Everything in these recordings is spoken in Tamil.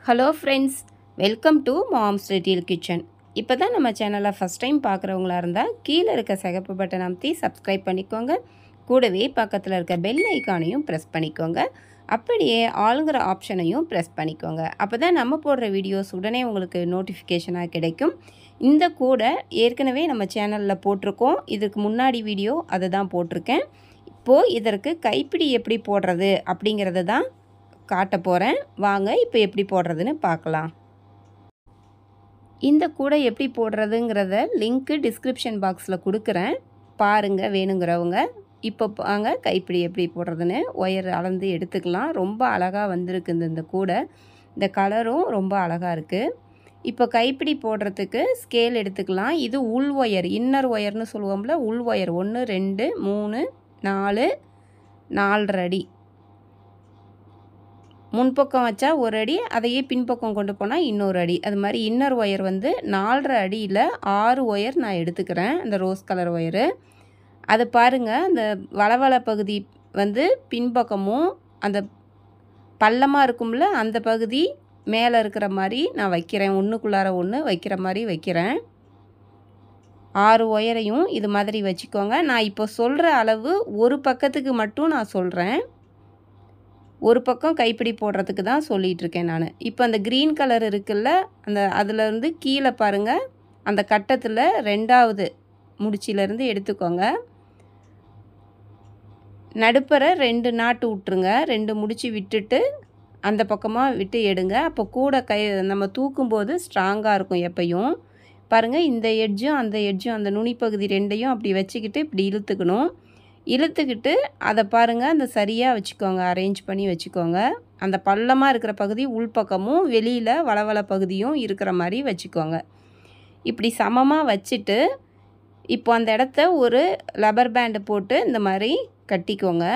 hello friends welcome to mom's little kitchen இப்போ தான் நம்ம சேனலை ஃபஸ்ட் டைம் பார்க்குறவங்களா இருந்தால் கீழே இருக்க சிகப்பு பட்டன் அமைத்தி சப்ஸ்கிரைப் பண்ணிக்கோங்க கூடவே பக்கத்தில் இருக்க பெல் ஐக்கானையும் ப்ரெஸ் பண்ணிக்கோங்க அப்படியே ஆளுங்கிற ஆப்ஷனையும் ப்ரெஸ் பண்ணிக்கோங்க அப்போ தான் நம்ம போடுற வீடியோஸ் உடனே உங்களுக்கு நோட்டிஃபிகேஷனாக கிடைக்கும் இந்த கூடை ஏற்கனவே நம்ம சேனலில் போட்டிருக்கோம் இதுக்கு முன்னாடி வீடியோ அதை தான் போட்டிருக்கேன் இப்போது இதற்கு கைப்பிடி எப்படி போடுறது அப்படிங்கிறத தான் காட்ட போகிறேன் வாங்க இப்போ எப்படி போடுறதுன்னு பார்க்கலாம் இந்த கூடை எப்படி போடுறதுங்கிறத லிங்க்கு டிஸ்கிரிப்ஷன் பாக்ஸில் கொடுக்குறேன் பாருங்கள் வேணுங்கிறவங்க இப்போ வாங்க கைப்பிடி எப்படி போடுறதுன்னு ஒயர் அளந்து எடுத்துக்கலாம் ரொம்ப அழகாக வந்திருக்கு இந்த இந்த கூடை இந்த கலரும் ரொம்ப அழகாக இருக்குது இப்போ கைப்பிடி போடுறதுக்கு ஸ்கேல் எடுத்துக்கலாம் இது உள் ஒயர் இன்னர் ஒயர்னு சொல்லுவோம்ல உள் ஒயர் ஒன்று ரெண்டு மூணு நாலு நாலரை அடி முன்பக்கம் வச்சா ஒரு அடி அதையே பின்பக்கம் கொண்டு போனால் இன்னொரு அடி அது மாதிரி இன்னர் ஒயர் வந்து நாலரை அடியில் ஆறு ஒயர் நான் எடுத்துக்கிறேன் அந்த ரோஸ் கலர் ஒயரு அது பாருங்கள் அந்த வளவள பகுதி வந்து பின்பக்கமும் அந்த பள்ளமாக இருக்கும்ல அந்த பகுதி மேலே இருக்கிற மாதிரி நான் வைக்கிறேன் ஒன்றுக்குள்ளார ஒன்று வைக்கிற மாதிரி வைக்கிறேன் ஆறு ஒயரையும் இது மாதிரி வச்சுக்கோங்க நான் இப்போ சொல்கிற அளவு ஒரு பக்கத்துக்கு மட்டும் நான் சொல்கிறேன் ஒரு பக்கம் கைப்பிடி போடுறதுக்கு தான் சொல்லிகிட்ருக்கேன் நான் இப்போ அந்த க்ரீன் கலர் இருக்குல்ல அந்த அதுலேருந்து கீழே பாருங்கள் அந்த கட்டத்தில் ரெண்டாவது முடிச்சிலேருந்து எடுத்துக்கோங்க நடுப்பற ரெண்டு நாட்டு விட்ருங்க ரெண்டு முடிச்சு விட்டுட்டு அந்த பக்கமாக விட்டு எடுங்க அப்போ கூட கை நம்ம தூக்கும்போது ஸ்ட்ராங்காக இருக்கும் எப்பையும் பாருங்கள் இந்த எட்ஜும் அந்த எட்ஜும் அந்த நுனிப்பகுதி ரெண்டையும் அப்படி வச்சுக்கிட்டு இப்படி இழுத்துக்கணும் இழுத்துக்கிட்டு அதை பாருங்கள் அந்த சரியாக வச்சுக்கோங்க அரேஞ்ச் பண்ணி வச்சுக்கோங்க அந்த பள்ளமாக இருக்கிற பகுதி உள்பக்கமும் வெளியில் வளவள பகுதியும் இருக்கிற மாதிரி வச்சுக்கோங்க இப்படி சமமாக வச்சுட்டு இப்போ அந்த இடத்த ஒரு லப்பர் பேண்டு போட்டு இந்த மாதிரி கட்டிக்கோங்க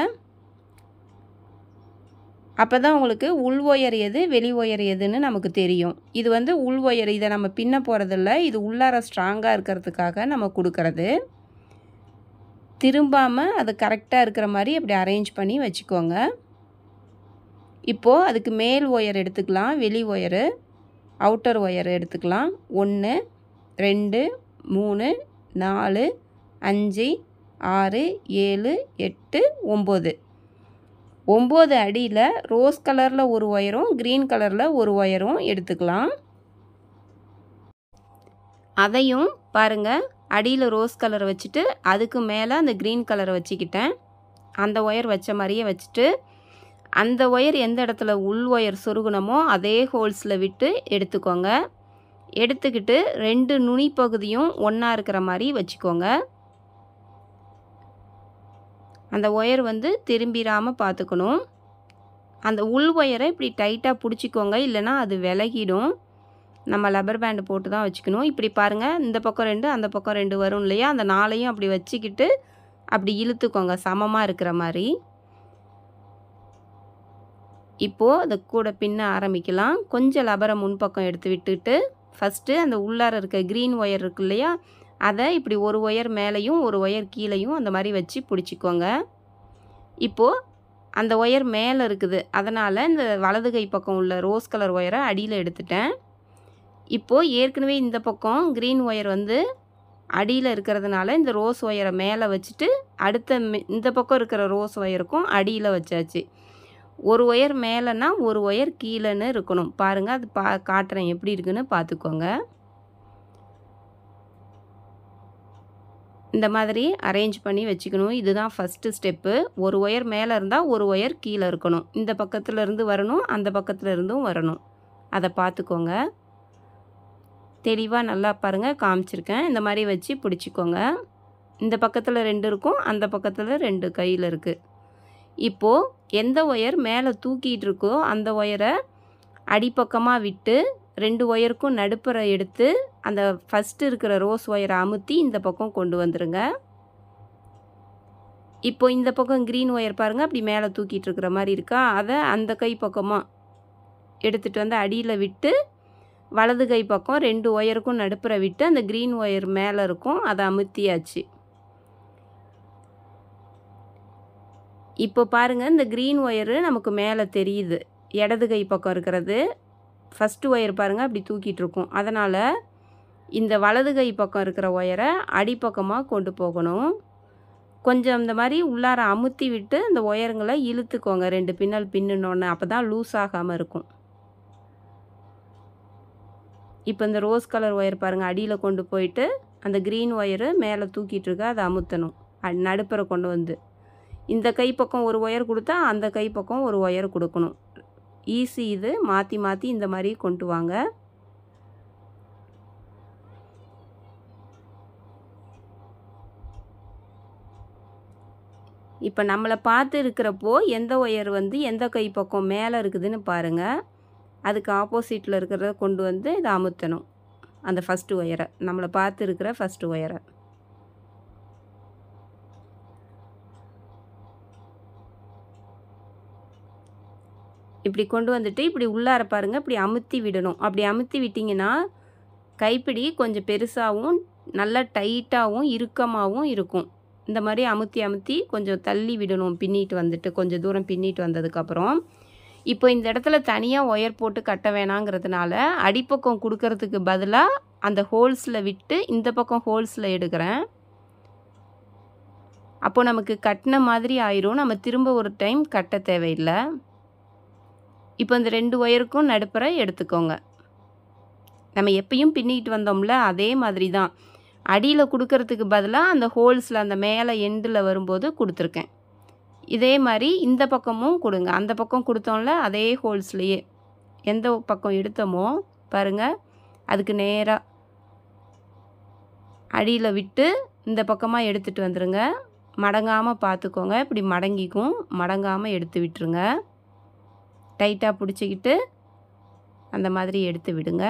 அப்போ தான் உங்களுக்கு உள் ஒயர் எது வெளி ஒயர் எதுன்னு நமக்கு தெரியும் இது வந்து உள் ஒயர் இதை நம்ம பின்ன போகிறதில்ல இது உள்ளார ஸ்ட்ராங்காக இருக்கிறதுக்காக நம்ம கொடுக்கறது திரும்பாமல் அது கரெக்டாக இருக்கிற மாதிரி அப்படி அரேஞ்ச் பண்ணி வச்சுக்கோங்க இப்போது அதுக்கு மேல் ஒயர் எடுத்துக்கலாம் வெளி ஒயரு அவுட்டர் ஒயர் எடுத்துக்கலாம் ஒன்று ரெண்டு மூணு நாலு அஞ்சு ஆறு ஏழு எட்டு ஒம்பது ஒம்பது அடியில் ரோஸ் கலரில் ஒரு ஒயரும் க்ரீன் கலரில் ஒரு ஒயரும் எடுத்துக்கலாம் அதையும் பாருங்கள் அடியில் ரோஸ் கலர் வச்சுட்டு அதுக்கு மேலே அந்த க்ரீன் கலரை வச்சுக்கிட்டேன் அந்த ஒயர் வச்ச மாதிரியே வச்சுட்டு அந்த ஒயர் எந்த இடத்துல உள் ஒயர் சொருகணுமோ அதே ஹோல்ஸில் விட்டு எடுத்துக்கோங்க எடுத்துக்கிட்டு ரெண்டு நுனி பகுதியும் ஒன்றா இருக்கிற மாதிரி வச்சுக்கோங்க அந்த ஒயர் வந்து திரும்பிடாமல் பார்த்துக்கணும் அந்த உள் ஒயரை இப்படி டைட்டாக பிடிச்சிக்கோங்க இல்லைனா அது விலகிடும் நம்ம லப்பர் பேண்டு போட்டு தான் வச்சுக்கணும் இப்படி பாருங்கள் இந்த பக்கம் ரெண்டு அந்த பக்கம் ரெண்டு வரும் இல்லையா அந்த நாளையும் அப்படி வச்சுக்கிட்டு அப்படி இழுத்துக்கோங்க சமமாக இருக்கிற மாதிரி இப்போது அதை கூட பின்ன ஆரம்பிக்கலாம் கொஞ்சம் லபரை முன்பக்கம் எடுத்து விட்டுட்டு ஃபஸ்ட்டு அந்த உள்ளார இருக்க க்ரீன் ஒயர் இருக்கு இல்லையா அதை இப்படி ஒரு ஒயர் மேலேயும் ஒரு ஒயர் கீழேயும் அந்த மாதிரி வச்சு பிடிச்சிக்கோங்க இப்போது அந்த ஒயர் மேலே இருக்குது அதனால் இந்த வலது கை பக்கம் உள்ள ரோஸ் கலர் ஒயரை அடியில் எடுத்துட்டேன் இப்போது ஏற்கனவே இந்த பக்கம் க்ரீன் ஒயர் வந்து அடியில் இருக்கிறதுனால இந்த ரோஸ் ஒயரை மேலே வச்சுட்டு அடுத்த இந்த பக்கம் இருக்கிற ரோஸ் ஒயருக்கும் அடியில் வச்சாச்சு ஒரு ஒயர் மேலேனா ஒரு ஒயர் கீழேன்னு இருக்கணும் பாருங்கள் அது பா காட்டுறேன் எப்படி இருக்குன்னு பார்த்துக்கோங்க இந்த மாதிரி அரேஞ்ச் பண்ணி வச்சுக்கணும் இதுதான் ஃபஸ்ட்டு ஸ்டெப்பு ஒரு ஒயர் மேலே இருந்தால் ஒரு ஒயர் கீழே இருக்கணும் இந்த பக்கத்தில் இருந்து வரணும் அந்த பக்கத்தில் இருந்தும் வரணும் அதை பார்த்துக்கோங்க தெளிவாக நல்லா பாருங்கள் காமிச்சிருக்கேன் இந்த மாதிரி வச்சு பிடிச்சிக்கோங்க இந்த பக்கத்தில் ரெண்டு இருக்கும் அந்த பக்கத்தில் ரெண்டு கையில் இருக்குது இப்போது எந்த ஒயர் மேலே தூக்கிட்டு இருக்கோ அந்த ஒயரை அடிப்பக்கமாக விட்டு ரெண்டு ஒயருக்கும் நடுப்புற எடுத்து அந்த ஃபஸ்ட்டு இருக்கிற ரோஸ் ஒயரை அமுத்தி இந்த பக்கம் கொண்டு வந்துடுங்க இப்போ இந்த பக்கம் க்ரீன் ஒயர் பாருங்கள் அப்படி மேலே தூக்கிட்டு இருக்கிற மாதிரி இருக்கா அதை அந்த கை பக்கமாக எடுத்துகிட்டு வந்து அடியில் விட்டு வலது கை பக்கம் ரெண்டு ஒயருக்கும் நடுப்புற விட்டு அந்த க்ரீன் ஒயர் மேலே இருக்கும் அதை அமுத்தியாச்சு இப்போ பாருங்கள் இந்த க்ரீன் ஒயரு நமக்கு மேலே தெரியுது இடது கை பக்கம் இருக்கிறது ஃபஸ்ட்டு ஒயர் பாருங்கள் அப்படி தூக்கிட்டு இருக்கும் அதனால் இந்த வலது கை பக்கம் இருக்கிற ஒயரை அடிப்பக்கமாக கொண்டு போகணும் கொஞ்சம் இந்த மாதிரி உள்ளார அமுத்தி விட்டு இந்த ஒயருங்களை இழுத்துக்கோங்க ரெண்டு பின்னல் பின்னுனோன்னு அப்போ தான் லூஸ் ஆகாமல் இருக்கும் இப்போ இந்த ரோஸ் கலர் ஒயர் பாருங்கள் அடியில் கொண்டு போயிட்டு அந்த க்ரீன் ஒயரு மேலே தூக்கிட்டு இருக்க அதை அமுத்தணும் அ- நடுப்புற கொண்டு வந்து இந்த கை பக்கம் ஒரு ஒயர் கொடுத்தா அந்த கை பக்கம் ஒரு ஒயர் கொடுக்கணும் ஈஸி இது மாற்றி மாற்றி இந்த மாதிரி கொண்டு வாங்க இப்போ நம்மளை பார்த்து இருக்கிறப்போ எந்த ஒயர் வந்து எந்த கை பக்கம் மேலே இருக்குதுன்னு பாருங்கள் அதுக்கு ஆப்போசிட்டில் இருக்கிறத கொண்டு வந்து இதை அமுத்தணும் அந்த ஃபஸ்ட்டு ஒயரை நம்மளை பார்த்து இருக்கிற ஃபஸ்ட்டு ஒயரை இப்படி கொண்டு வந்துட்டு இப்படி உள்ளார பாருங்க இப்படி அமுத்தி விடணும் அப்படி அமுத்தி விட்டிங்கன்னா கைப்பிடி கொஞ்சம் பெருசாகவும் நல்லா டைட்டாகவும் இறுக்கமாகவும் இருக்கும் இந்த மாதிரி அமுத்தி அமுத்தி கொஞ்சம் தள்ளி விடணும் பின்னிட்டு வந்துட்டு கொஞ்சம் தூரம் பின்னிட்டு வந்ததுக்கப்புறம் இப்போ இந்த இடத்துல தனியாக ஒயர் போட்டு கட்ட வேணாங்கிறதுனால அடிப்பக்கம் கொடுக்கறதுக்கு பதிலாக அந்த ஹோல்ஸில் விட்டு இந்த பக்கம் ஹோல்ஸில் எடுக்கிறேன் அப்போ நமக்கு கட்டின மாதிரி ஆயிரும் நம்ம திரும்ப ஒரு டைம் கட்ட தேவையில்லை இப்போ இந்த ரெண்டு ஒயருக்கும் நடுப்புற எடுத்துக்கோங்க நம்ம எப்பயும் பின்னிட்டு வந்தோம்ல அதே மாதிரி தான் அடியில் கொடுக்கறதுக்கு பதிலாக அந்த ஹோல்ஸில் அந்த மேலே எண்டில் வரும்போது கொடுத்துருக்கேன் இதே மாதிரி இந்த பக்கமும் கொடுங்க அந்த பக்கம் கொடுத்தோம்ல அதே ஹோல்ஸ்லேயே எந்த பக்கம் எடுத்தோமோ பாருங்கள் அதுக்கு நேராக அடியில் விட்டு இந்த பக்கமாக எடுத்துகிட்டு வந்துடுங்க மடங்காமல் பார்த்துக்கோங்க இப்படி மடங்கிக்கும் மடங்காமல் எடுத்து விட்டுருங்க டைட்டாக பிடிச்சிக்கிட்டு அந்த மாதிரி எடுத்து விடுங்க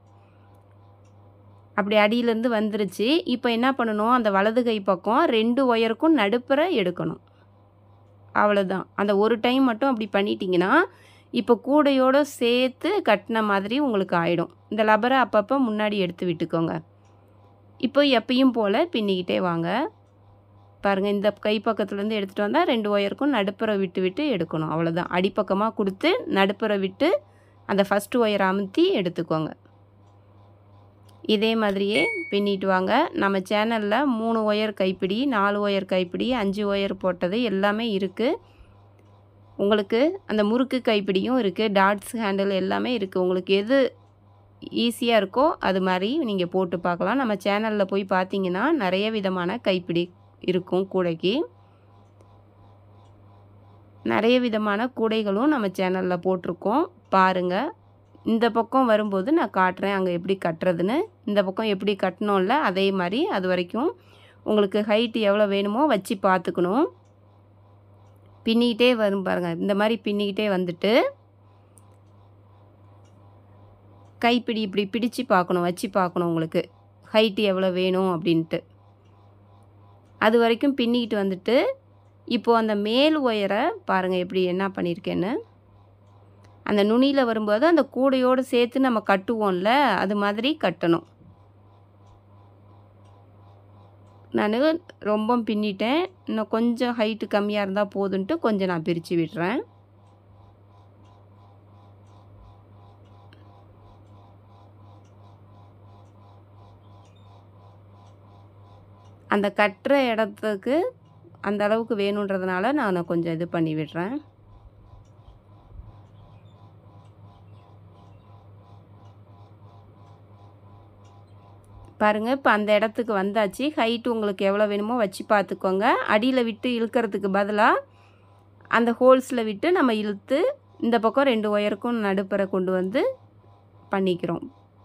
அப்படி அடியிலேருந்து வந்துருச்சு இப்போ என்ன பண்ணணும் அந்த வலது கை பக்கம் ரெண்டு ஒயருக்கும் நடுப்புற எடுக்கணும் அவ்வளோதான் அந்த ஒரு டைம் மட்டும் அப்படி பண்ணிட்டீங்கன்னா இப்போ கூடையோடு சேர்த்து கட்டின மாதிரி உங்களுக்கு ஆகிடும் இந்த லப்பரை அப்பப்போ முன்னாடி எடுத்து விட்டுக்கோங்க இப்போ எப்பயும் போல் பின்னிக்கிட்டே வாங்க பாருங்கள் இந்த கை பக்கத்துலேருந்து எடுத்துகிட்டு வந்தால் ரெண்டு ஒயருக்கும் நடுப்புற விட்டு விட்டு எடுக்கணும் அவ்வளோதான் அடிப்பக்கமாக கொடுத்து நடுப்புற விட்டு அந்த ஃபஸ்ட்டு ஒயரை அமுத்தி எடுத்துக்கோங்க இதே மாதிரியே பின்னிட்டு வாங்க நம்ம சேனலில் மூணு ஒயர் கைப்பிடி நாலு ஒயர் கைப்பிடி அஞ்சு ஒயர் போட்டது எல்லாமே இருக்குது உங்களுக்கு அந்த முறுக்கு கைப்பிடியும் இருக்குது டாட்ஸ் ஹேண்டில் எல்லாமே இருக்குது உங்களுக்கு எது ஈஸியாக இருக்கோ அது மாதிரி நீங்கள் போட்டு பார்க்கலாம் நம்ம சேனலில் போய் பார்த்தீங்கன்னா நிறைய விதமான கைப்பிடி இருக்கும் கூடைக்கு நிறைய விதமான கூடைகளும் நம்ம சேனலில் போட்டிருக்கோம் பாருங்கள் இந்த பக்கம் வரும்போது நான் காட்டுறேன் அங்கே எப்படி கட்டுறதுன்னு இந்த பக்கம் எப்படி கட்டணும்ல அதே மாதிரி அது வரைக்கும் உங்களுக்கு ஹைட் எவ்வளோ வேணுமோ வச்சு பார்த்துக்கணும் பின்னிக்கிட்டே வரும் பாருங்கள் இந்த மாதிரி பின்னிக்கிட்டே வந்துட்டு கைப்பிடி இப்படி பிடிச்சு பார்க்கணும் வச்சு பார்க்கணும் உங்களுக்கு ஹைட்டு எவ்வளோ வேணும் அப்படின்ட்டு அது வரைக்கும் பின்னிக்கிட்டு வந்துட்டு இப்போது அந்த மேல் ஒயரை பாருங்கள் எப்படி என்ன பண்ணியிருக்கேன்னு அந்த நுனியில் வரும்போது அந்த கூடையோடு சேர்த்து நம்ம கட்டுவோம்ல அது மாதிரி கட்டணும் நான் ரொம்ப பின்னிட்டேன் இன்னும் கொஞ்சம் ஹைட்டு கம்மியாக இருந்தால் போதுன்ட்டு கொஞ்சம் நான் பிரித்து விடுறேன் அந்த கட்டுற இடத்துக்கு அந்த அளவுக்கு வேணுன்றதுனால நான் கொஞ்சம் இது பண்ணி விடுறேன் பாருங்கள் இப்போ அந்த இடத்துக்கு வந்தாச்சு ஹைட் உங்களுக்கு எவ்வளோ வேணுமோ வச்சு பார்த்துக்கோங்க அடியில் விட்டு இழுக்கிறதுக்கு பதிலாக அந்த ஹோல்ஸில் விட்டு நம்ம இழுத்து இந்த பக்கம் ரெண்டு ஒயருக்கும் நடுப்புற கொண்டு வந்து பண்ணிக்கிறோம்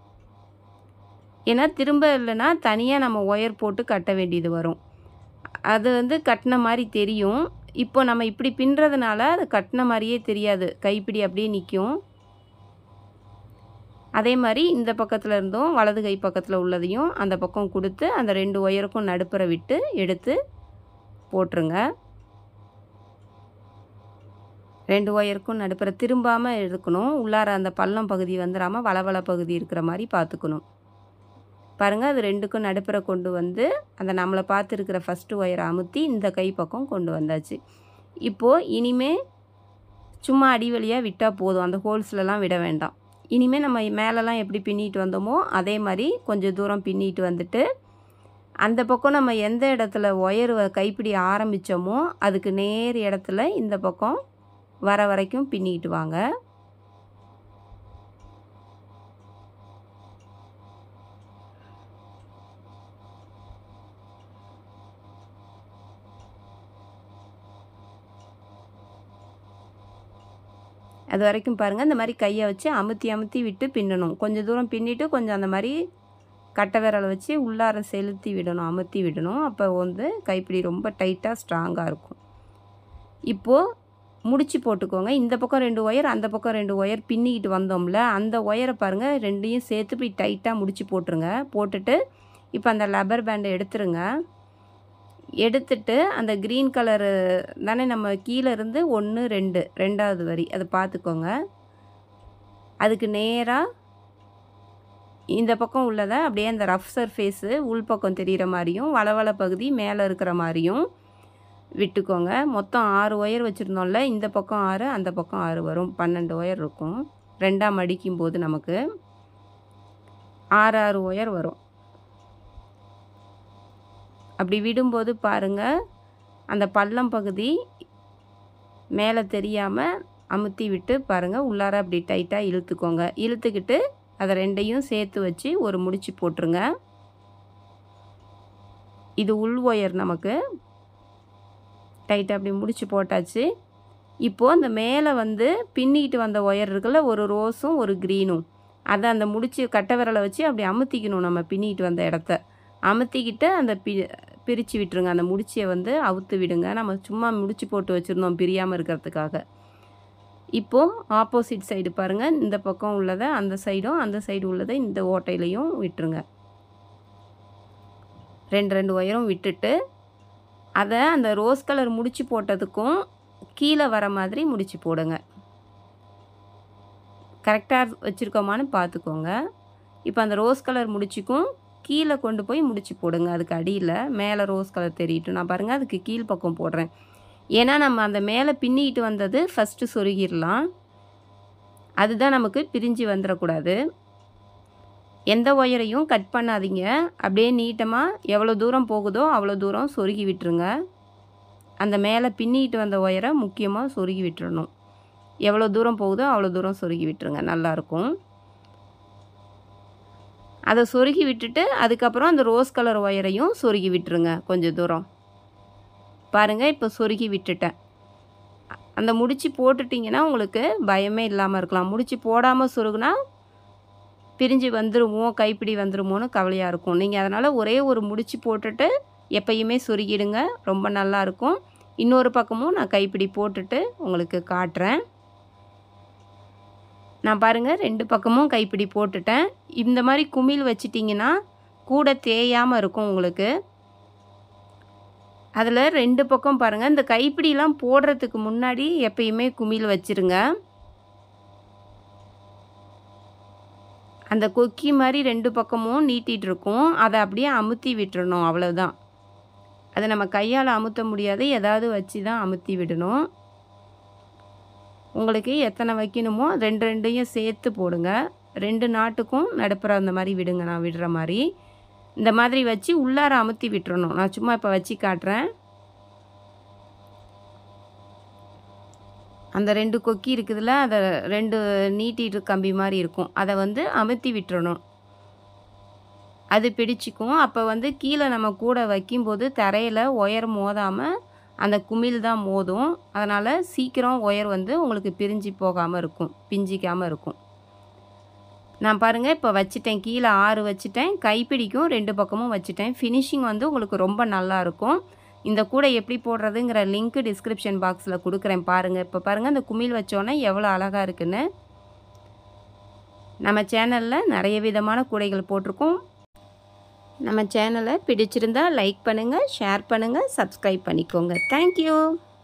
ஏன்னா திரும்ப இல்லைன்னா தனியாக நம்ம ஒயர் போட்டு கட்ட வேண்டியது வரும் அது வந்து கட்டின மாதிரி தெரியும் இப்போ நம்ம இப்படி பின்னுறதுனால அது கட்டின மாதிரியே தெரியாது கைப்பிடி அப்படியே நிற்கும் அதே மாதிரி இந்த பக்கத்தில் இருந்தும் வலது கை பக்கத்தில் உள்ளதையும் அந்த பக்கம் கொடுத்து அந்த ரெண்டு ஒயருக்கும் நடுப்புற விட்டு எடுத்து போட்டுருங்க ரெண்டு ஒயருக்கும் நடுப்புற திரும்பாமல் எடுக்கணும் உள்ளார அந்த பள்ளம் பகுதி வந்துடாமல் வளவள பகுதி இருக்கிற மாதிரி பார்த்துக்கணும் பாருங்கள் அது ரெண்டுக்கும் நடுப்புற கொண்டு வந்து அந்த நம்மளை பார்த்துருக்கிற ஃபஸ்ட்டு ஒயரை அமுத்தி இந்த கை பக்கம் கொண்டு வந்தாச்சு இப்போது இனிமே சும்மா அடி வழியாக விட்டால் போதும் அந்த ஹோல்ஸ்லலாம் விட வேண்டாம் இனிமேல் நம்ம மேலெலாம் எப்படி பின்னிட்டு வந்தோமோ அதே மாதிரி கொஞ்சம் தூரம் பின்னிட்டு வந்துட்டு அந்த பக்கம் நம்ம எந்த இடத்துல ஒயர் கைப்பிடி ஆரம்பித்தோமோ அதுக்கு நேர் இடத்துல இந்த பக்கம் வர வரைக்கும் பின்னிட்டு வாங்க அது வரைக்கும் பாருங்கள் இந்த மாதிரி கையை வச்சு அமுத்தி அமுத்தி விட்டு பின்னணும் கொஞ்சம் தூரம் பின்னிட்டு கொஞ்சம் அந்த மாதிரி கட்டை விரலை வச்சு உள்ளார செலுத்தி விடணும் அமுத்தி விடணும் அப்போ வந்து கைப்பிடி ரொம்ப டைட்டாக ஸ்ட்ராங்காக இருக்கும் இப்போது முடிச்சு போட்டுக்கோங்க இந்த பக்கம் ரெண்டு ஒயர் அந்த பக்கம் ரெண்டு ஒயர் பின்னிக்கிட்டு வந்தோம்ல அந்த ஒயரை பாருங்கள் ரெண்டையும் சேர்த்து இப்படி டைட்டாக முடிச்சு போட்டுருங்க போட்டுட்டு இப்போ அந்த லப்பர் பேண்டை எடுத்துருங்க எடுத்துட்டு அந்த க்ரீன் கலரு தானே நம்ம கீழே இருந்து ஒன்று ரெண்டு ரெண்டாவது வரி அதை பார்த்துக்கோங்க அதுக்கு நேராக இந்த பக்கம் உள்ளதை அப்படியே அந்த ரஃப் சர்ஃபேஸு உள் பக்கம் தெரிகிற மாதிரியும் வளவள பகுதி மேலே இருக்கிற மாதிரியும் விட்டுக்கோங்க மொத்தம் ஆறு ஒயர் வச்சுருந்தோம்ல இந்த பக்கம் ஆறு அந்த பக்கம் ஆறு வரும் பன்னெண்டு ஒயர் இருக்கும் ரெண்டாக மடிக்கும் போது நமக்கு ஆறு ஆறு ஒயர் வரும் அப்படி விடும்போது பாருங்கள் அந்த பள்ளம் பகுதி மேலே தெரியாமல் அமுத்தி விட்டு பாருங்கள் உள்ளார அப்படி டைட்டாக இழுத்துக்கோங்க இழுத்துக்கிட்டு அதை ரெண்டையும் சேர்த்து வச்சு ஒரு முடிச்சு போட்டுருங்க இது உள் ஒயர் நமக்கு டைட்டாக அப்படி முடிச்சு போட்டாச்சு இப்போது அந்த மேலே வந்து பின்னிக்கிட்டு வந்த ஒயர் இருக்குல்ல ஒரு ரோஸும் ஒரு க்ரீனும் அதை அந்த முடிச்சு கட்டை விரலை வச்சு அப்படி அமுத்திக்கணும் நம்ம பின்னிக்கிட்டு வந்த இடத்த அமுத்திக்கிட்டு அந்த பி பிரித்து விட்டுருங்க அந்த முடிச்சியை வந்து அவுத்து விடுங்க நம்ம சும்மா முடிச்சு போட்டு வச்சுருந்தோம் பிரியாமல் இருக்கிறதுக்காக இப்போது ஆப்போசிட் சைடு பாருங்கள் இந்த பக்கம் உள்ளதை அந்த சைடும் அந்த சைடு உள்ளதை இந்த ஓட்டையிலையும் விட்டுருங்க ரெண்டு ரெண்டு ஒயரும் விட்டுட்டு அதை அந்த ரோஸ் கலர் முடிச்சு போட்டதுக்கும் கீழே வர மாதிரி முடிச்சு போடுங்க கரெக்டாக வச்சுருக்கோமான்னு பார்த்துக்கோங்க இப்போ அந்த ரோஸ் கலர் முடிச்சுக்கும் கீழே கொண்டு போய் முடிச்சு போடுங்க அதுக்கு அடியில் மேலே ரோஸ் கலர் தெரியட்டும் நான் பாருங்கள் அதுக்கு கீழ் பக்கம் போடுறேன் ஏன்னா நம்ம அந்த மேலே பின்னிக்கிட்டு வந்தது ஃபஸ்ட்டு சொருகிடலாம் அதுதான் நமக்கு பிரிஞ்சு வந்துடக்கூடாது எந்த ஒயரையும் கட் பண்ணாதீங்க அப்படியே நீட்டமாக எவ்வளோ தூரம் போகுதோ அவ்வளோ தூரம் சொருகி விட்டுருங்க அந்த மேலே பின்னிக்கிட்டு வந்த ஒயரை முக்கியமாக சொருகி விட்டுறணும் எவ்வளோ தூரம் போகுதோ அவ்வளோ தூரம் சொருகி விட்டுருங்க நல்லாயிருக்கும் அதை சொருகி விட்டுட்டு அதுக்கப்புறம் அந்த ரோஸ் கலர் ஒயரையும் சொருகி விட்டுருங்க கொஞ்சம் தூரம் பாருங்கள் இப்போ சொருகி விட்டுட்டேன் அந்த முடிச்சு போட்டுட்டிங்கன்னா உங்களுக்கு பயமே இல்லாமல் இருக்கலாம் முடிச்சு போடாமல் சொருகுனா பிரிஞ்சு வந்துருமோ கைப்பிடி வந்துருமோன்னு கவலையாக இருக்கும் நீங்கள் அதனால் ஒரே ஒரு முடிச்சு போட்டுட்டு எப்பயுமே சொருகிடுங்க ரொம்ப நல்லாயிருக்கும் இன்னொரு பக்கமும் நான் கைப்பிடி போட்டுட்டு உங்களுக்கு காட்டுறேன் நான் பாருங்கள் ரெண்டு பக்கமும் கைப்பிடி போட்டுட்டேன் இந்த மாதிரி குமிழ் வச்சிட்டிங்கன்னா கூட தேயாமல் இருக்கும் உங்களுக்கு அதில் ரெண்டு பக்கம் பாருங்கள் இந்த கைப்பிடிலாம் போடுறதுக்கு முன்னாடி எப்பயுமே குமிழ் வச்சுருங்க அந்த கொக்கி மாதிரி ரெண்டு பக்கமும் நீட்டிகிட்டு இருக்கும் அதை அப்படியே அமுத்தி விட்டுறணும் அவ்வளோதான் அதை நம்ம கையால் அமுத்த முடியாது ஏதாவது வச்சு தான் அமுத்தி விடணும் உங்களுக்கு எத்தனை வைக்கணுமோ ரெண்டு ரெண்டையும் சேர்த்து போடுங்க ரெண்டு நாட்டுக்கும் நடுப்புற அந்த மாதிரி விடுங்க நான் விடுற மாதிரி இந்த மாதிரி வச்சு உள்ளார அமுத்தி விட்டுறணும் நான் சும்மா இப்போ வச்சு காட்டுறேன் அந்த ரெண்டு கொக்கி இருக்குதுல்ல அதை ரெண்டு நீட்டிட்டு கம்பி மாதிரி இருக்கும் அதை வந்து அமுத்தி விட்டுறணும் அது பிடிச்சிக்கும் அப்போ வந்து கீழே நம்ம கூட வைக்கும்போது தரையில் ஒயர் மோதாமல் அந்த குமிழ் தான் மோதும் அதனால் சீக்கிரம் ஒயர் வந்து உங்களுக்கு பிரிஞ்சு போகாமல் இருக்கும் பிஞ்சிக்காமல் இருக்கும் நான் பாருங்கள் இப்போ வச்சுட்டேன் கீழே ஆறு வச்சுட்டேன் கைப்பிடிக்கும் ரெண்டு பக்கமும் வச்சுட்டேன் ஃபினிஷிங் வந்து உங்களுக்கு ரொம்ப நல்லா இருக்கும் இந்த கூடை எப்படி போடுறதுங்கிற லிங்க்கு டிஸ்கிரிப்ஷன் பாக்ஸில் கொடுக்குறேன் பாருங்கள் இப்போ பாருங்கள் இந்த குமிழ் வச்சோன்னே எவ்வளோ அழகாக இருக்குன்னு நம்ம சேனலில் நிறைய விதமான கூடைகள் போட்டிருக்கோம் நம்ம சேனலை பிடிச்சிருந்தா லைக் பண்ணுங்கள் ஷேர் பண்ணுங்கள் சப்ஸ்கிரைப் பண்ணிக்கோங்க தேங்க்யூ